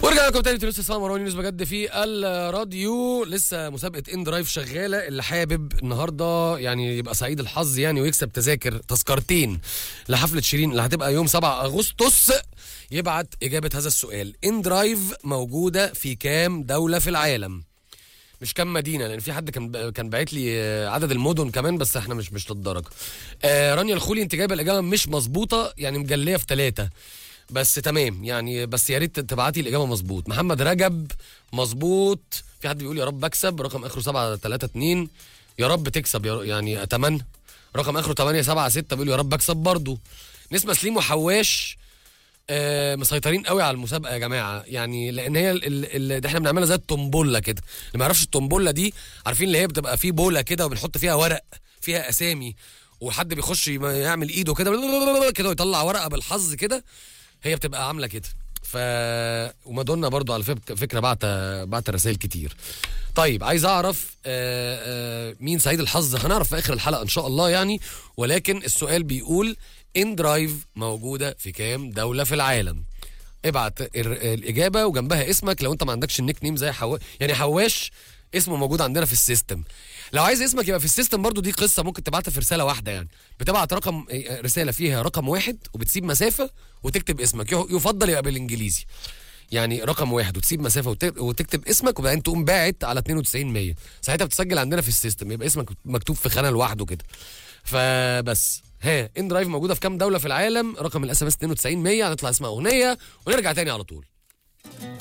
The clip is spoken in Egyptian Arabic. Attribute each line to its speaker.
Speaker 1: ورجعنا لكم تاني لسه اسمع مروان يونس بجد في الراديو لسه مسابقه ان درايف شغاله اللي حابب النهارده يعني يبقى سعيد الحظ يعني ويكسب تذاكر تذكرتين لحفله شيرين اللي هتبقى يوم 7 اغسطس يبعت اجابه هذا السؤال ان درايف موجوده في كام دوله في العالم مش كام مدينه لان في حد كان كان باعت لي آه، عدد المدن كمان بس احنا مش مش للدرجه آه رانيا الخولي انت جايبه الاجابه مش مظبوطه يعني مجليه في ثلاثه بس تمام يعني بس يا ريت تبعتي الاجابه مظبوط محمد رجب مظبوط في حد بيقول يا رب اكسب رقم اخره 7 3 2 يا رب تكسب يا ر- يعني اتمنى رقم اخره 8 7 6 بيقول يا رب اكسب برضه نسمه سليم وحواش آه، مسيطرين قوي على المسابقه يا جماعه يعني لان هي ال- ال- اللي احنا بنعملها زي الطنبله كده اللي ما يعرفش الطنبله دي عارفين اللي هي بتبقى فيه بوله كده وبنحط فيها ورق فيها اسامي وحد بيخش يم- يعمل ايده كده كده ويطلع ورقه بالحظ كده هي بتبقى عامله كده ف ومادونا برضو على فك- فكره بعت بعت رسائل كتير طيب عايز اعرف آه، آه، مين سعيد الحظ هنعرف في اخر الحلقه ان شاء الله يعني ولكن السؤال بيقول ان درايف موجوده في كام دوله في العالم ابعت ال- الاجابه وجنبها اسمك لو انت ما عندكش النيك نيم زي حواش يعني حواش اسمه موجود عندنا في السيستم لو عايز اسمك يبقى في السيستم برضو دي قصه ممكن تبعتها في رساله واحده يعني بتبعت رقم آه، رساله فيها رقم واحد وبتسيب مسافه وتكتب اسمك يف- يفضل يبقى بالانجليزي يعني رقم واحد وتسيب مسافه وت- وتكتب اسمك وبعدين تقوم باعت على 92 100 ساعتها بتسجل عندنا في السيستم يبقى اسمك مكتوب في خانه لوحده كده فبس ها ان درايف موجوده في كام دوله في العالم رقم الاس ام اس 92 100 هنطلع اسمها اغنيه ونرجع تاني على طول